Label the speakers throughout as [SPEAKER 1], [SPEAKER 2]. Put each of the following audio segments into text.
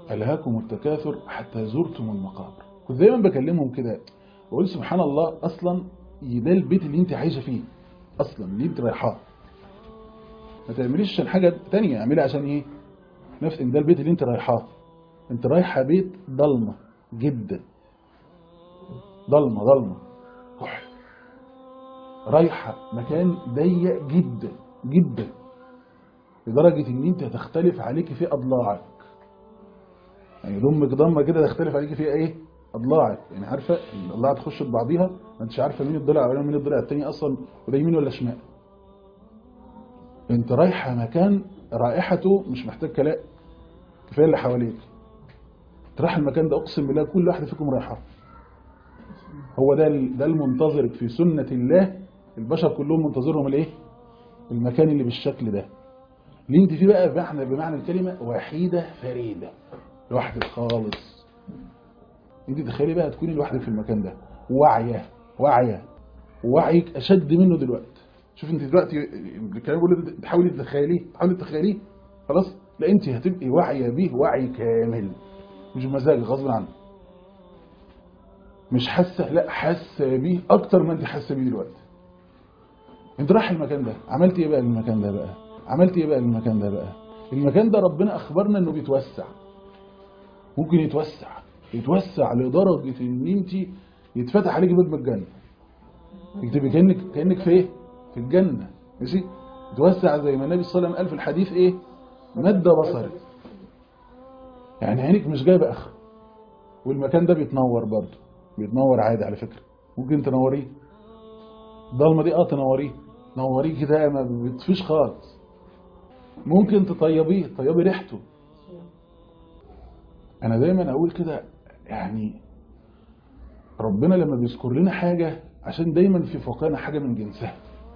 [SPEAKER 1] ألهاكم التكاثر حتى زرتم المقابر كنت دايما بكلمهم كده بقول سبحان الله أصلا ده البيت اللي انت عايشة فيه أصلا اللي انت رايحاه ما تعمليش عشان حاجة تانية اعملها عشان ايه نفس ان ده البيت اللي انت رايحاه انت رايحة بيت ضلمة جدا ضلمة ضلمة كحل رايحة مكان ضيق جدا جدا لدرجة ان انت هتختلف عليك في اضلاعك يعني ضمك ضمة كده تختلف عليك فيها ايه اضلاعك يعني عارفة الاضلاع تخش ببعضيها ما انتش عارفة مين الضلع ولا مين الضلع التاني اصلا وده يمين ولا شمال انت رايحة مكان رائحته مش محتاج كلام كفاية اللي حواليك تروح المكان ده اقسم بالله كل واحد فيكم رايحة هو ده ده المنتظرك في سنة الله البشر كلهم منتظرهم الايه المكان اللي بالشكل ده اللي انت فيه بقى بمعنى بمعنى الكلمة وحيدة فريدة لوحدك خالص انت تخيلي بقى تكوني لوحدك في المكان ده واعية واعية ووعيك اشد منه دلوقتي شوف انت دلوقتي الكلام بيقول تحاولي تتخيليه تحاولي تتخيليه خلاص لا انت هتبقي واعية بيه وعي كامل مش بمزاجك غصب عنك مش حاسه لا حاسه بيه اكتر ما انت حاسه بيه دلوقتي انت رايح المكان ده عملت ايه بقى للمكان ده بقى عملت ايه بقى للمكان ده بقى المكان ده ربنا اخبرنا انه بيتوسع ممكن يتوسع يتوسع لدرجه ان انت يتفتح عليك باب الجنه اكتبي كانك كانك في ايه في الجنه ماشي يتوسع زي ما النبي صلى الله عليه وسلم قال في الحديث ايه مد بصرك يعني عينك مش جايبه اخر والمكان ده بيتنور برضه بيتنور عادي على فكرة ممكن تنوريه الضلمه دي اه تنوريه نوريه كده ما بتفيش خالص ممكن تطيبيه تطيبي ريحته انا دايما اقول كده يعني ربنا لما بيذكر لنا حاجة عشان دايما في فوقنا حاجة من جنسها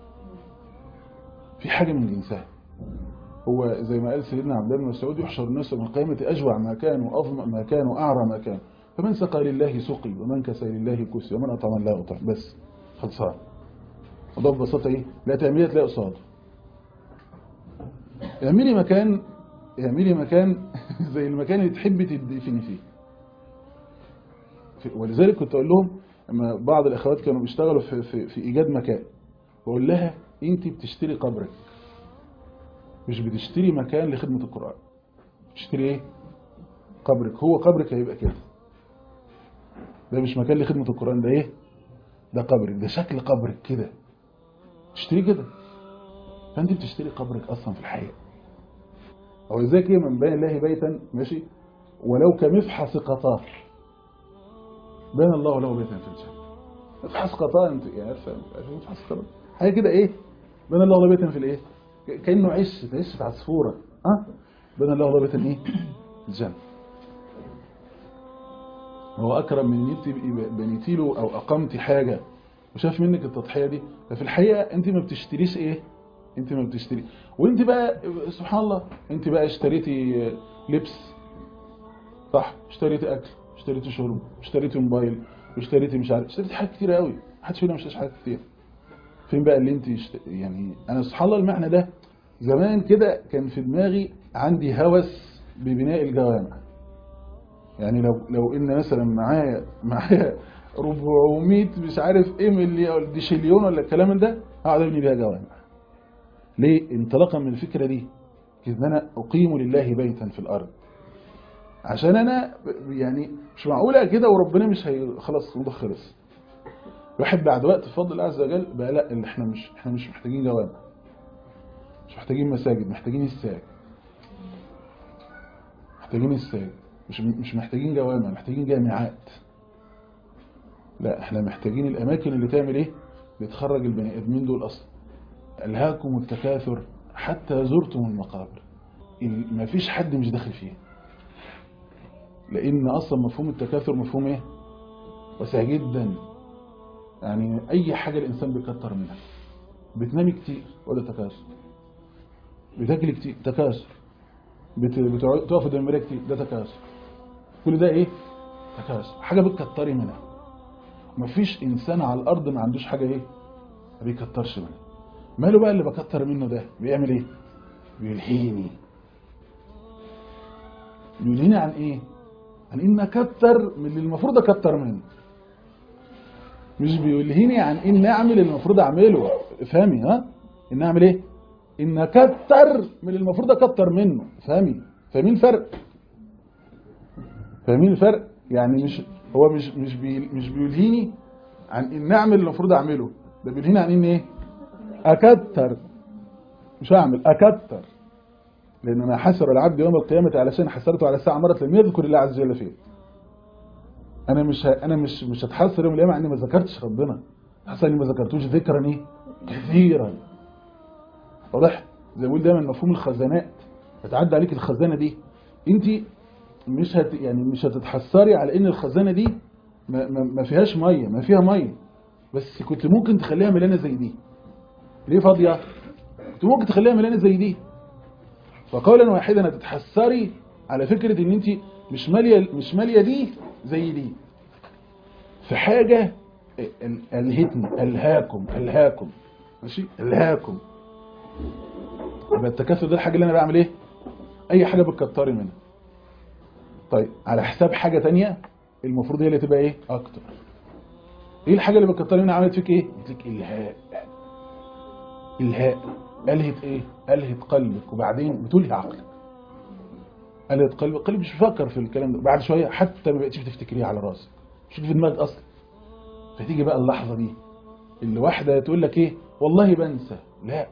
[SPEAKER 1] في حاجة من جنسها هو زي ما قال سيدنا عبد الله بن مسعود يحشر الناس يوم القيامة أجوع ما كانوا أظمأ ما كانوا أعرى ما كانوا فمن سقى لله سقي ومن كسى لله كسي ومن أطعم الله أطعم بس خلصان وده ببساطة إيه لا تعمليها تلاقي قصاده اعملي مكان اعملي مكان زي المكان اللي تحبي تدفني فيه ولذلك كنت أقول لهم لما بعض الأخوات كانوا بيشتغلوا في, في, في إيجاد مكان بقول لها أنت بتشتري قبرك مش بتشتري مكان لخدمة القرآن بتشتري ايه قبرك هو قبرك هيبقى كده ده مش مكان لخدمة القرآن ده ايه ده قبرك ده شكل قبرك كده تشتري كده فانت بتشتري قبرك اصلا في الحقيقة او ازاي كده من بين الله بيتا ماشي ولو كمفحص قطار بين الله له بيتا في الجنة مفحص قطار انت يعني عارفه مفحص قطار حاجه كده ايه بين الله له بيتا في الايه كأنه عش عشة عصفورة ها بين الله الله بيتا ايه الجنة هو أكرم من ان انت بنيتي له أو أقمتي حاجة وشاف منك التضحية دي ففي الحقيقة انت ما بتشتريش ايه انت ما بتشتري وانت بقى سبحان الله انت بقى اشتريتي لبس صح اشتريتي أكل اشتريتي شرب اشتريتي موبايل واشتريتي مش عارف اشتريتي حاجات كتير قوي محدش فينا مش حاجات كتير فين بقى اللي انت يشت... يعني انا سبحان الله المعنى ده زمان كده كان في دماغي عندي هوس ببناء الجوامع يعني لو لو ان مثلا معايا معايا 400 مش عارف ايه مليون دي شليون ولا الكلام ده هقعد ابني بيها جوامع ليه انطلاقا من الفكره دي ان انا اقيم لله بيتا في الارض عشان انا يعني مش معقوله كده وربنا مش هي خلاص الموضوع خلص الواحد بعد وقت بفضل الله عز وجل بقى لا اللي احنا مش احنا مش محتاجين جوامع مش محتاجين مساجد محتاجين الساج محتاجين الساج مش مش محتاجين جوامع محتاجين جامعات لا احنا محتاجين الاماكن اللي تعمل ايه اللي تخرج البني ادمين دول اصلا الهاكم التكاثر حتى زرتم المقابر ما فيش حد مش داخل فيه لان اصلا مفهوم التكاثر مفهوم ايه واسع جدا يعني اي حاجة الانسان بيكتر منها بتنامي كتير ولا تكاثر بتاكل كتير تكاثر بتقف قدام المرايه كتير ده تكاثر كل ده ايه تكاثر حاجة بتكتري منها مفيش انسان على الارض ما عندوش حاجة ايه ما بيكترش منها ماله بقى اللي بكتر منه ده بيعمل ايه بيلهيني بيلهيني عن ايه عن ان اكتر من اللي المفروض اكتر منه مش بيلهيني عن ان اعمل اللي المفروض اعمله فاهمي ها ان اعمل ايه ان اكتر من اللي المفروض اكتر منه فاهمي فاهمين الفرق فاهمين الفرق يعني مش هو مش مش بي مش بيلهيني عن ان اعمل اللي المفروض اعمله ده بيلهيني عن ان ايه اكتر مش هعمل اكتر لان انا حسر العبد يوم القيامه على شيء حسرته على ساعه مرت لم يذكر الله عز وجل فيه انا مش ه... انا مش مش هتحسر يوم القيامه اني ما ذكرتش ربنا حسن اني ما ذكرتوش ذكرا ايه كثيرا واضح زي ما بقول دايما مفهوم الخزانات هتعدي عليك الخزانه دي انت مش هت يعني مش هتتحسري على ان الخزانه دي ما, ما, ما فيهاش ميه ما فيها ميه بس كنت ممكن تخليها مليانه زي دي ليه فاضيه كنت ممكن تخليها مليانه زي دي فقولا واحدا هتتحسري على فكره ان انت مش ماليه مش ماليه دي زي دي في حاجه ال- الهتني الهاكم الهاكم ماشي الهاكم يبقى التكاثر ده الحاجه اللي انا بعمل ايه اي حاجه بتكتري منها طيب على حساب حاجه تانية المفروض هي اللي تبقى ايه اكتر ايه الحاجه اللي بتكتري منها عملت فيك ايه قلت لك الهاء الهاء الهت ايه الهت قلبك وبعدين بتلهي عقلك الهت قلبك قلبك مش بيفكر في الكلام ده بعد شويه حتى ما بقتش بتفتكريه على راسك مش في دماغك اصلا فتيجي بقى اللحظه دي اللي واحده تقول لك ايه والله بنسى لا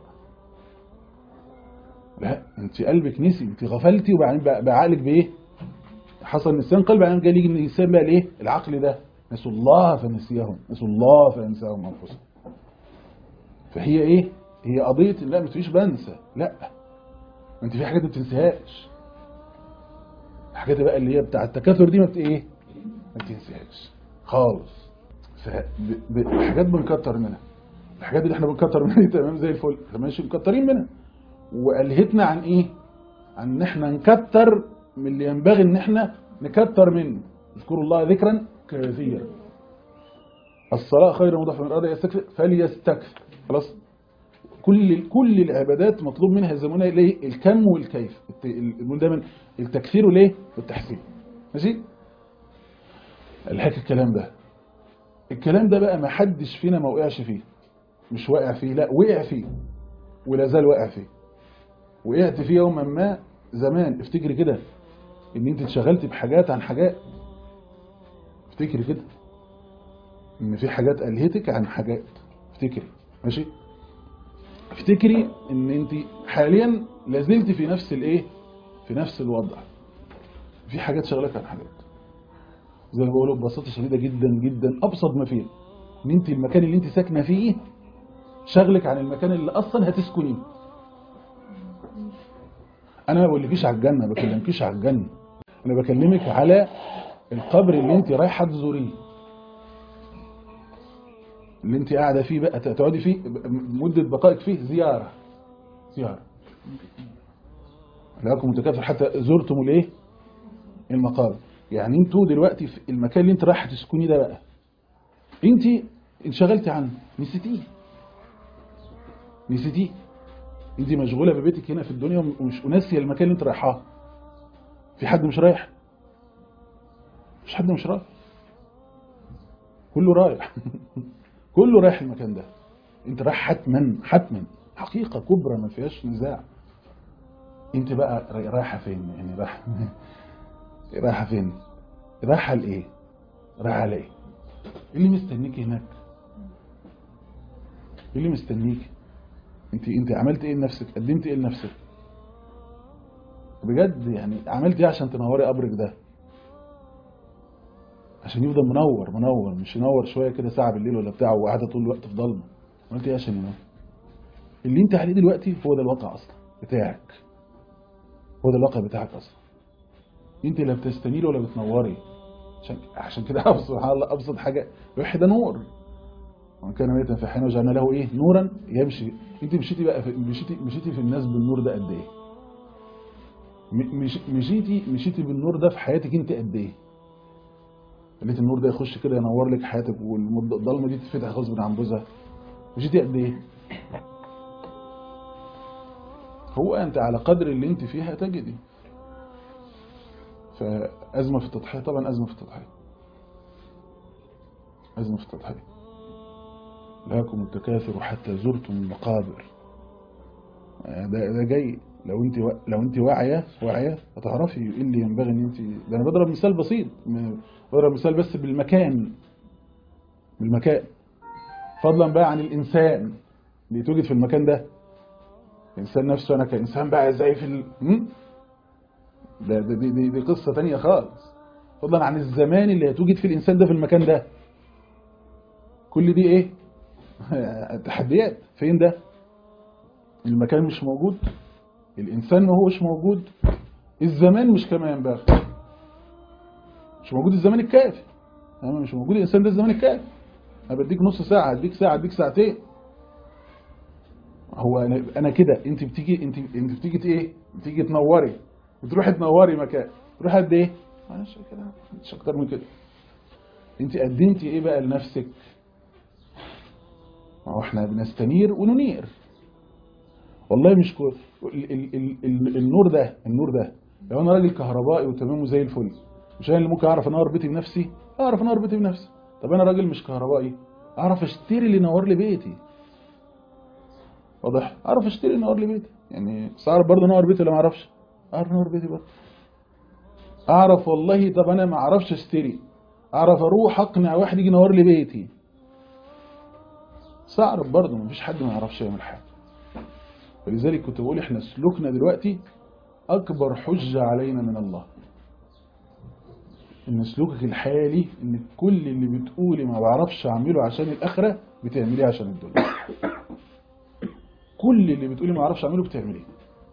[SPEAKER 1] لا انت قلبك نسي انت غفلتي وبعدين بقى بقى عقلك بايه حصل نسيان قلب بعدين جاي يجي الانسان بقى الايه العقل ده نسوا الله فنسيهم نسوا الله فانساهم انفسهم فهي ايه هي قضيه لا ما تقوليش بنسى لا انت في حاجات ما بتنساهاش الحاجات بقى اللي هي بتاع التكاثر دي ما بت ايه ما بتنساهاش خالص فحاجات بنكتر منها الحاجات اللي احنا بنكتر منها دي تمام زي الفل احنا ماشي مكترين منها والهتنا عن ايه عن ان احنا نكتر من اللي ينبغي ان احنا نكتر منه اذكروا الله ذكرا كثيرا الصلاة خير مضاف من الأرض يستكثر فليستكثر خلاص كل كل العبادات مطلوب منها يسمونها الايه الكم والكيف الت- ال- نقول دايما التكثير والايه والتحسين ماشي الحكي الكلام ده الكلام ده بقى ما حدش فينا ما وقعش فيه مش واقع فيه لا وقع فيه ولا زال واقع فيه وقعت فيه يوما ما زمان افتكري كده ان انت اتشغلتي بحاجات عن حاجات افتكري كده ان في حاجات الهتك عن حاجات افتكري ماشي افتكري ان انت حاليا لازلت في نفس الايه في نفس الوضع في حاجات شغلك عن حاجات زي ما بقوله ببساطه شديده جدا جدا ابسط ما فيه ان انت المكان اللي انت ساكنه فيه شغلك عن المكان اللي اصلا هتسكنيه انا ما بقولكيش على الجنه ما بكلمكيش على الجنه انا بكلمك على القبر اللي انت رايحه تزوريه اللي انت قاعده فيه بقى تقعدي فيه مده بقائك فيه زياره زياره لكم متكافر حتى زرتم الايه المقابر يعني انتوا دلوقتي في المكان اللي انت رايحه تسكني ده بقى انت انشغلتي عنه نسيتيه نسيتيه انت مشغوله ببيتك هنا في الدنيا ومش ناسيه المكان اللي انت رايحاه في حد مش رايح مش حد مش رايح كله رايح كله رايح المكان ده انت رايح حتما حتما حقيقه كبرى ما فيهاش نزاع انت بقى رايحه فين يعني رايحه رايحه فين رايحه لايه رايحه لايه ايه اللي مستنيك هناك ايه اللي مستنيك انت انت عملت ايه لنفسك قدمت ايه لنفسك بجد يعني عملت ايه عشان تنوري قبرك ده عشان يفضل منور منور مش ينور شويه كده ساعه بالليل ولا بتاع وقاعده طول الوقت في ضلمه عملت ايه عشان ينور اللي انت عليه دلوقتي هو ده الواقع اصلا بتاعك هو ده الواقع بتاعك اصلا انت لا بتستنيري ولا بتنوري عشان عشان كده سبحان الله ابسط حاجه الوحي ده نور ومن كان ميتا فحين وجعلنا له ايه نورا يمشي انت مشيتي بقى في مشيتي مشيتي في الناس بالنور ده قد ايه مش مشيتي مشيتي بالنور ده في حياتك انت قد ايه خليت النور ده يخش كده ينور لك حياتك والضلمه دي تتفتح غصب عن جوزها مشيتي قد ايه هو انت على قدر اللي انت فيه هتجدي فأزمة في التضحية طبعا أزمة في التضحية أزمة في التضحية لهاكم التكاثر حتى زرتم المقابر ده, ده جاي لو انت لو انت واعيه واعيه هتعرفي ايه اللي ينبغي ان انت ده انا بضرب مثال بسيط بضرب مثال بس بالمكان بالمكان فضلا بقى عن الانسان اللي يتوجد في المكان ده الانسان نفسه انا كانسان بقى ازاي في ال... ده, ده دي, دي, دي قصه ثانيه خالص فضلا عن الزمان اللي هيتوجد فيه الانسان ده في المكان ده كل دي ايه تحديات فين ده المكان مش موجود الإنسان ما هوش موجود الزمان مش كما ينبغي مش موجود الزمان الكافي أما مش موجود الإنسان ده الزمان الكافي أنا بديك نص ساعة أديك ساعة أديك ساعتين هو أنا, أنا كده أنت بتيجي أنت أنت بتيجي إيه بتيجي تنوري بتروحي تنوري مكان تروحي قد إيه مش كده مش أكتر من كده أنت قدمتي إيه بقى لنفسك ما هو احنا بنستنير وننير والله مش كو... ال... ال... ال... ال... النور ده النور ده لو انا راجل كهربائي وتمامه زي الفل مش انا اللي ممكن اعرف انور بيتي بنفسي اعرف انور بيتي بنفسي طب انا راجل مش كهربائي اعرف اشتري اللي ينور لي بيتي واضح اعرف اشتري اللي ينور لي بيتي يعني بس اعرف برضه انور بيتي ولا ما اعرفش اعرف انور بيتي برضه اعرف والله طب انا ما اعرفش اشتري اعرف اروح اقنع واحد يجي ينور لي بيتي بس اعرف برضه مفيش حد ما يعرفش يعمل حاجه فلذلك كنت بقول احنا سلوكنا دلوقتي اكبر حجة علينا من الله ان سلوكك الحالي ان كل اللي بتقولي ما بعرفش اعمله عشان الاخرة بتعمليه عشان الدنيا كل اللي بتقولي ما بعرفش اعمله بتعمليه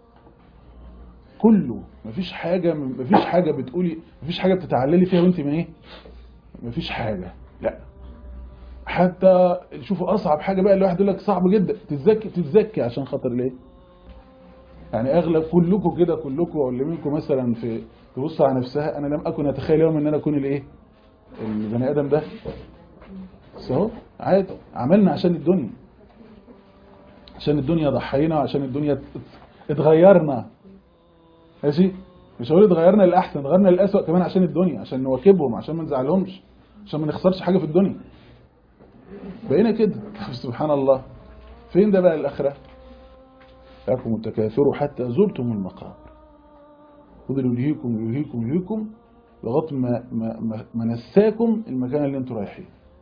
[SPEAKER 1] كله مفيش حاجة مفيش حاجة بتقولي مفيش حاجة بتتعللي فيها وانت ما ايه مفيش حاجة لا حتى شوفوا اصعب حاجه بقى الواحد يقول لك صعب جدا تتزكي تتزكي عشان خاطر ليه يعني اغلب كلكم كده كلكم واللي منكم مثلا في تبص على نفسها انا لم اكن اتخيل يوم ان انا اكون الايه البني ادم ده بس اهو عادي عملنا عشان الدنيا عشان الدنيا ضحينا وعشان الدنيا اتغيرنا ماشي مش هقول اتغيرنا للاحسن اتغيرنا للاسوء كمان عشان الدنيا عشان نواكبهم عشان ما نزعلهمش عشان ما نخسرش حاجه في الدنيا بقينا كده سبحان الله فين ده بقى الآخرة لكم التكاثر حتى زرتم المقابر فضل يلهيكم يلهيكم يلهيكم لغايه ما, ما, ما, ما نساكم المكان اللي انتم رايحين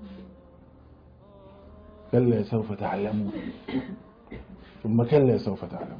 [SPEAKER 1] كلا سوف تعلمون ثم كلا سوف تعلمون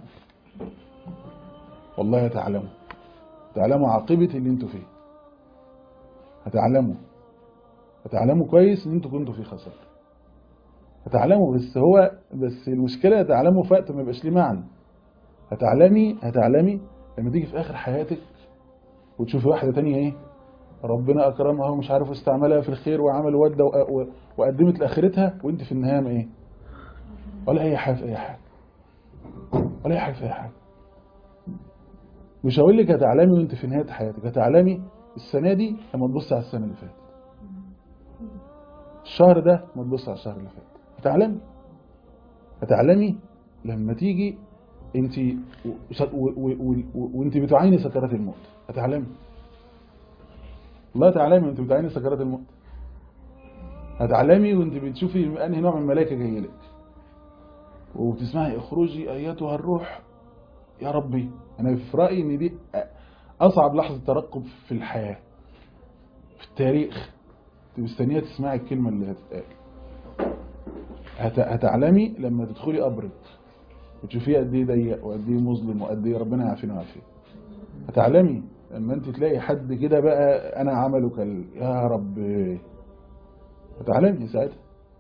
[SPEAKER 1] والله تعلموا تعلموا عاقبة اللي انتوا فيه هتعلموا هتعلموا كويس ان انتوا كنتوا في خسارة هتعلموا بس هو بس المشكلة هتعلموا في وقت ما يبقاش ليه معنى هتعلمي هتعلمي لما تيجي في اخر حياتك وتشوفي واحدة تانية ايه ربنا اكرمها ومش عارف استعملها في الخير وعمل ودة وقدمت لاخرتها وانت في النهاية ما ايه ولا اي حاجة في اي حاجة ولا اي حاجة في اي حاجة مش هقول لك هتعلمي وانت في نهاية حياتك هتعلمي السنة دي لما تبص على السنة اللي فاتت الشهر ده ما تبص على الشهر اللي فات هتعلمي هتعلمي لما تيجي انت وانت بتعيني سكرات الموت هتعلمي والله تعلمي وانت بتعيني سكرات الموت هتعلمي وانت بتشوفي انهي نوع من الملائكه جاي لك وبتسمعي اخرجي اياتها الروح يا ربي انا في رايي ان دي اصعب لحظه ترقب في الحياه في التاريخ مستنيه تسمعي الكلمه اللي هتتقال هت... هتعلمي لما تدخلي قبرك وتشوفيه قد ايه ضيق وقد ايه مظلم وقد ايه ربنا يعافينا ويعافيه هتعلمي لما انت تلاقي حد كده بقى انا عمله كال يا رب هتعلمي ساعتها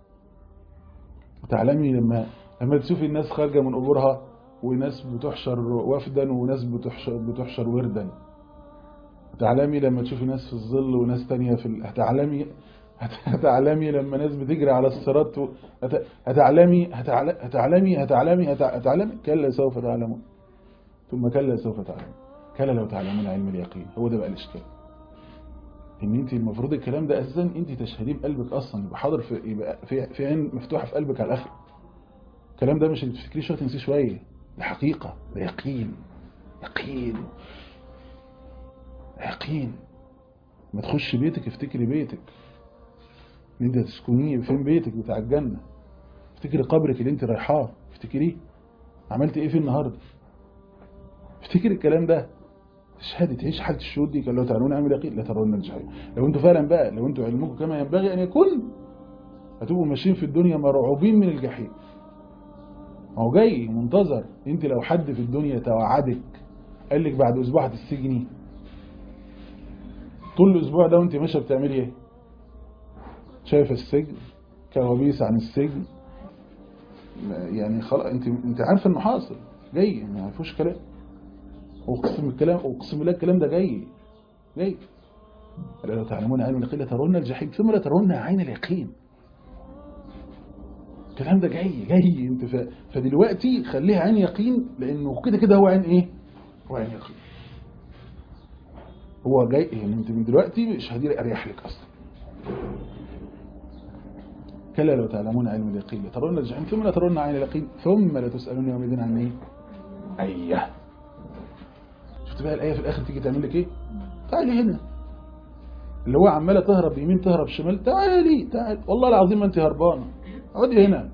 [SPEAKER 1] هتعلمي لما لما تشوفي الناس خارجه من قبورها وناس بتحشر وفدا وناس بتحشر بتحشر وردا هتعلمي لما تشوفي ناس في الظل وناس تانية في ال... هتعلمي هتعلمي لما ناس بتجري على الصراط و... هت... هتعلمي هتعل... هتعلمي هتعلمي هت... هتعلمي كلا سوف تعلمون ثم كلا سوف تعلمون كلا لو تعلمون علم اليقين هو ده بقى الاشكال ان انت المفروض الكلام ده اساسا انت تشهديه بقلبك اصلا يبقى حاضر في يبقى في في عين مفتوحه في قلبك على الاخر الكلام ده مش اللي تفكريه شويه تنسيه شويه ده حقيقه ده يقين يقين يقين ما تخش بيتك افتكري بيتك ان انت تسكنيه فين بيتك بتاع الجنة افتكري قبرك اللي انت رايحاه افتكريه عملت ايه فيه النهارده افتكري الكلام ده تشهدي تعيش حالة الشهود دي قال لو تعلمون عمل يقين لا ترون الجحيم لو انتوا فعلا بقى لو انتوا علمكم كما ينبغي ان يكون هتبقوا ماشيين في الدنيا مرعوبين من الجحيم هو جاي منتظر انت لو حد في الدنيا توعدك قال لك بعد اسبوع هتسجني طول الاسبوع ده وانت ماشيه بتعملي ايه شايفه السجن كوابيس عن السجن يعني خلاص انت انت عارفه انه حاصل جاي ما فيهوش كلام اقسم الكلام اقسم بالله الكلام ده جاي جاي لو تعلمون علم اليقين لترون الجحيم ثم لترون عين اليقين الكلام ده جاي جاي انت ف... فدلوقتي خليها عين يقين لانه كده كده هو عين ايه هو عين يقين هو جاي يعني انت من دلوقتي مش هدير اريح لك اصلا كلا لو تعلمون علم اليقين لترون الجحيم ثم لترون عين اليقين ثم لتسالون يومئذ عن ايه ايه شفت بقى الايه في الاخر تيجي تعمل لك ايه تعالي هنا اللي هو عماله تهرب يمين تهرب شمال تعالي تعالي والله العظيم ما انت هربانه اقعدي هنا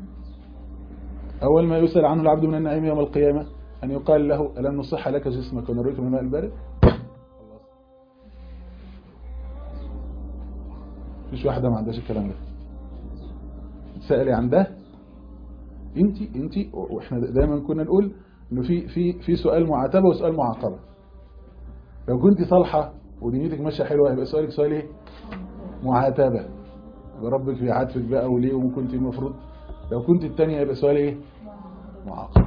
[SPEAKER 1] أول ما يسأل عنه العبد من النعيم يوم القيامة أن يقال له ألم نصح لك جسمك ونرويك من الماء البارد مفيش واحدة ما عندهاش الكلام ده تسألي عن ده انت انت واحنا دايما كنا نقول انه في في في سؤال معاتبة وسؤال معاقبة لو كنت صالحة ودنيتك ماشيه حلوه يبقى سؤالك سؤال ايه معاتبة يبقى ربك بيعاتبك بقى وليه وكنت المفروض لو كنت التانية يبقى سؤال ايه معاقب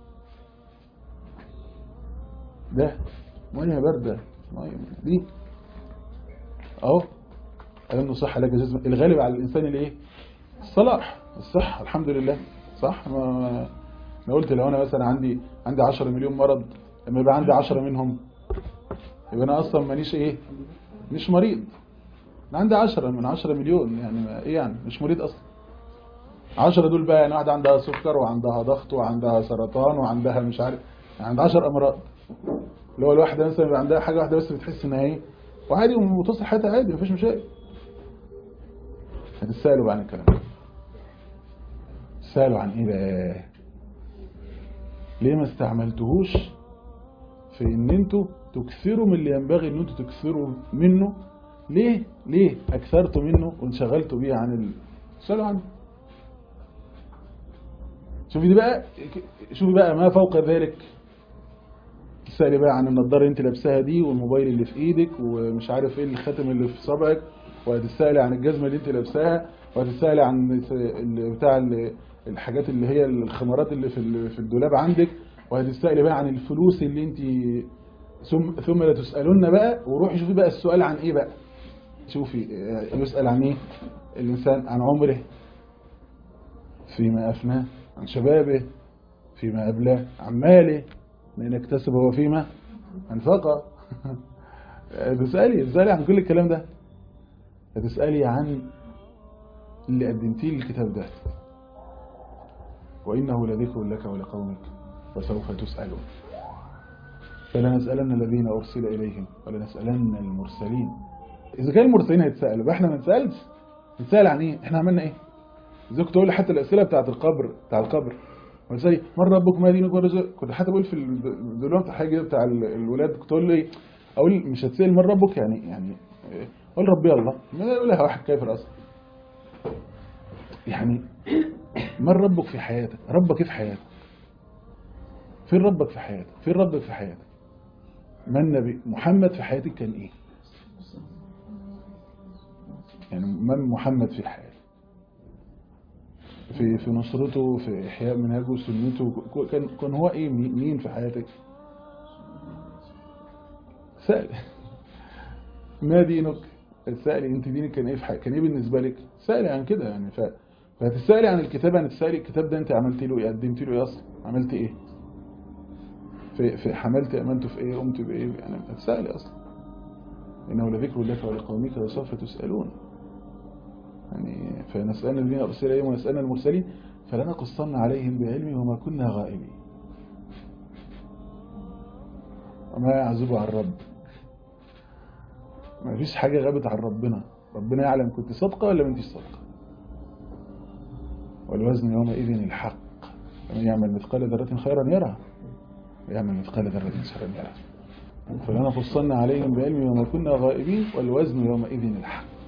[SPEAKER 1] ده ميه باردة ميه دي اهو ألم نصح لك جسم الغالب على الإنسان الايه الصلاح الصحة الحمد لله صح ما انا قلت لو انا مثلا عندي عندي 10 مليون مرض لما يبقى عندي 10 منهم يبقى انا اصلا مانيش ايه مش مريض انا عندي 10 من 10 مليون يعني ايه يعني مش مريض اصلا 10 دول بقى يعني واحده عندها سكر وعندها ضغط وعندها سرطان وعندها مش عارف يعني عندها 10 امراض اللي هو الواحده مثلا يبقى عندها حاجه واحده بس بتحس انها ايه وعادي وتصل حياتها عادي مفيش مشاكل هتسالوا بقى عن الكلام ده تسالوا عن ايه بقى ليه ما استعملتهوش في ان انتوا تكثروا من اللي ينبغي ان انتوا تكثروا منه ليه ليه اكثرتوا منه وانشغلتوا بيه عن ال... سألوا عنه شوفي دي بقى شوفي بقى ما فوق ذلك تسألي بقى عن النضاره اللي انت لابساها دي والموبايل اللي في ايدك ومش عارف ايه الخاتم اللي في صبعك وهتسألي عن الجزمه اللي انت لابساها وهتسألي عن ال- بتاع ال- الحاجات اللي هي الخمارات اللي في ال- في الدولاب عندك وهتسألي بقى عن الفلوس اللي انت ثم ثم لا تسألون بقى وروحي شوفي بقى السؤال عن ايه بقى شوفي آه، يسأل عن ايه الانسان عن عمره فيما افناه عن شبابه فيما أبلاه عن ماله من اكتسب هو فيما أنفقه تسألي تسألي عن كل الكلام ده تسألي عن اللي قدمتيه للكتاب ده وإنه لذكر لك ولقومك وسوف تسألون فلنسألن الذين أرسل إليهم ولنسألن المرسلين إذا كان المرسلين هيتسألوا بقى احنا ما نسألش نسأل عن إيه احنا عملنا إيه إذا كنت أقول لي حتى الأسئلة بتاعت القبر بتاع القبر ونسألي من ربك ما دينك ورزقك كنت حتى بقول في الدولاب حاجة بتاع الولاد كنت أقول لي أقول مش هتسأل من ربك يعني يعني قول ربي الله ما يقولها واحد كافر أصلا يعني من ربك في حياتك ربك ايه في حياتك فين ربك في حياتك فين ربك في حياتك ما النبي محمد في حياتك كان ايه يعني من محمد في حياتك في في نصرته في احياء منهجه وسنته كان كان هو ايه مين في حياتك سأل ما دينك تسألي انت دينك كان ايه في حياتك كان ايه بالنسبه لك سألي عن كده يعني ف فهتسألي عن الكتاب يعني تسألي الكتاب ده انت عملت له ايه قدمت له ايه اصلا عملت ايه في في حملت امانته في ايه قمت بايه يعني هتسألي اصلا انه لذكر لك ولقومك وسوف تسألون يعني فنسألنا الذين أرسل إليهم ونسألنا المرسلين فلنقصن عليهم بعلم وما كنا غائبين وما يعزب عن رب ما فيش حاجة غابت عن ربنا ربنا يعلم كنت صادقة ولا ما انتش صادقة والوزن يومئذ الحق فمن يعمل مثقال ذرة خيرا يرى ويعمل مثقال ذرة شرا يرى فلنا فصلنا عليهم بعلم وما كنا غائبين والوزن يومئذ الحق